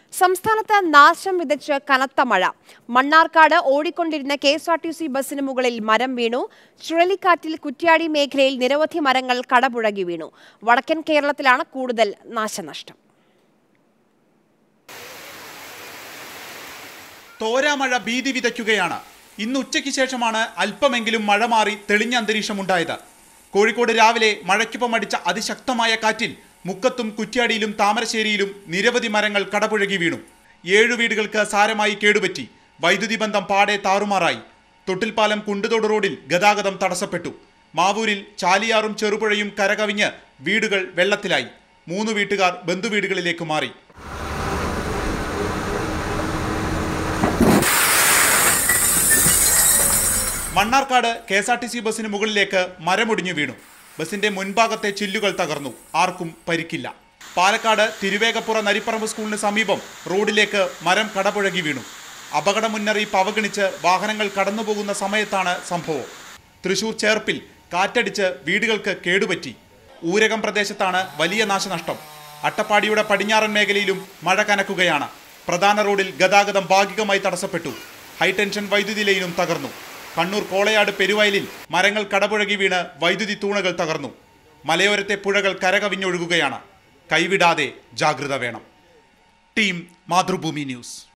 സംസ്ഥാനത്ത് നാശം വിതച്ച് കനത്ത മഴ മണ്ണാർക്കാട് ഓടിക്കൊണ്ടിരുന്ന K S R T C ബസിന് മുകളിൽ മരം വീണു ചുഴലിക്കാറ്റിൽ കുറ്റ്യാടി മേഖലയിൽ നിരവധി മരങ്ങൾ കടപുഴകി വീണു വടക്കൻ കേരളത്തിലാണ് കൂടുതൽ നാശനഷ്ടം തോരാമഴ ഭീതി വിതയ്ക്കുകയാണ് ഇന്ന് ഉച്ചയ്ക്ക് ശേഷമാണ് അല്പമെങ്കിലും മഴ മാറി തെളിഞ്ഞ അന്തരീക്ഷമുണ്ടായത് കോഴിക്കോട് രാവിലെ മഴയ്ക്കൊപ്പം അടിച്ച അതിശക്തമായ കാറ്റിൽ മുക്കത്തും കുറ്റ്യാടിയിലും താമരശ്ശേരിയിലും നിരവധി മരങ്ങൾ കടപുഴകി വീണു ഏഴു വീടുകൾക്ക് സാരമായി കേടുപറ്റി വൈദ്യുതി ബന്ധം പാടെ താറുമാറായി തൊട്ടിൽപ്പാലം കുണ്ടുതോട് റോഡിൽ ഗതാഗതം തടസ്സപ്പെട്ടു മാവൂരിൽ ചാലിയാറും ചെറുപുഴയും കരകവിഞ്ഞ് വീടുകൾ വെള്ളത്തിലായി മൂന്ന് വീട്ടുകാർ ബന്ധുവീടുകളിലേക്ക് മാറി Mannarkkad K S R T C ബസിന് മുകളിലേക്ക് മരമൊടിഞ്ഞു വീണു ബസിന്റെ മുൻഭാഗത്തെ ചില്ലുകൾ തകർന്നു ആർക്കും പരിക്കില്ല പാലക്കാട് തിരുവേഗപ്പുറ നരിപ്പറമ്പ് സ്കൂളിന് സമീപം റോഡിലേക്ക് മരം കടപുഴകി വീണു അപകട മുന്നറിയിപ്പ് അവഗണിച്ച് വാഹനങ്ങൾ കടന്നുപോകുന്ന സമയത്താണ് സംഭവം തൃശൂർ ചേർപ്പിൽ കാറ്റടിച്ച് വീടുകൾക്ക് കേടുപറ്റി ഊരകം പ്രദേശത്താണ് വലിയ നാശനഷ്ടം അട്ടപ്പാടിയുടെ പടിഞ്ഞാറൻ മേഖലയിലും മഴ കനക്കുകയാണ് പ്രധാന റോഡിൽ ഗതാഗതം ഭാഗികമായി തടസ്സപ്പെട്ടു ഹൈടെൻഷൻ വൈദ്യുതി ലൈനും തകർന്നു കണ്ണൂർ കോളയാട് പെരുവയലിൽ മരങ്ങൾ കടപുഴകി വീണ് വൈദ്യുതി തൂണുകൾ തകർന്നു മലയോരത്തെ പുഴകൾ കരകവിഞ്ഞൊഴുകുകയാണ് കൈവിടാതെ ജാഗ്രത വേണം ടീം മാതൃഭൂമി ന്യൂസ്